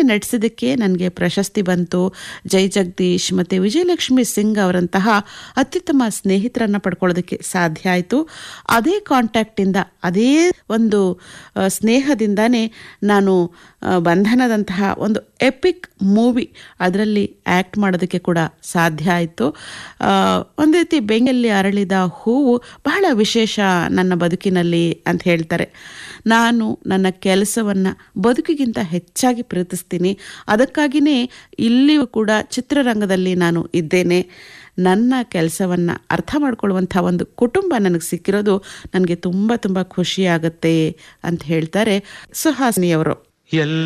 ನಟಿಸಿದ್ದಕ್ಕೆ ನನಗೆ ಪ್ರಶಸ್ತಿ ಬಂತು ಜೈ ಜಗದೀಶ್ ಮತ್ತು ವಿಜಯಲಕ್ಷ್ಮಿ ಸಿಂಗ್ ಅವರಂತಹ ಅತ್ಯುತ್ತಮ ಸ್ನೇಹಿತರನ್ನು ಪಡ್ಕೊಳ್ಳೋದಕ್ಕೆ ಸಾಧ್ಯ ಆಯಿತು ಅದೇ ಕಾಂಟ್ಯಾಕ್ಟಿಂದ ಅದೇ ಒಂದು ಆ, ಸ್ನೇಹದಿಂದಾನೇ ನಾನು ಆ, ಬಂಧನದಂತಹ ಒಂದು ಎಪಿಕ್ ಮೂವಿ ಅದರಲ್ಲಿ ಆ್ಯಕ್ಟ್ ಮಾಡೋದಕ್ಕೆ ಕೂಡ ಸಾಧ್ಯ ಆಯಿತು ಒಂದು ರೀತಿ ಬೆಂಗಲ್ಲಿ ಅರಳಿದ ಹೂವು ಬಹಳ ವಿಶೇಷ ನನ್ನ ಬದುಕಿನಲ್ಲಿ ಅಂತ ಹೇಳ್ತಾರೆ ನಾನು ನನ್ನ ಕೆಲಸವನ್ನು ಬದುಕಿಗಿಂತ ಹೆಚ್ಚಾಗಿ ಪ್ರೀತಿಸ್ತೀನಿ ಅದಕ್ಕಾಗಿಯೇ ಇಲ್ಲಿಯೂ ಕೂಡ ಚಿತ್ರರಂಗದಲ್ಲಿ ನಾನು ಇದ್ದೇನೆ ನನ್ನ ಕೆಲಸವನ್ನು ಅರ್ಥ ಮಾಡ್ಕೊಳ್ಳುವಂಥ ಒಂದು ಕುಟುಂಬ ನನಗೆ ಸಿಕ್ಕಿರೋದು ನನಗೆ ತುಂಬ ತುಂಬ ಖುಷಿಯಾಗುತ್ತೆ ಅಂತ ಹೇಳ್ತಾರೆ ಸುಹಾಸಿನಿಯವರು ಎಲ್ಲ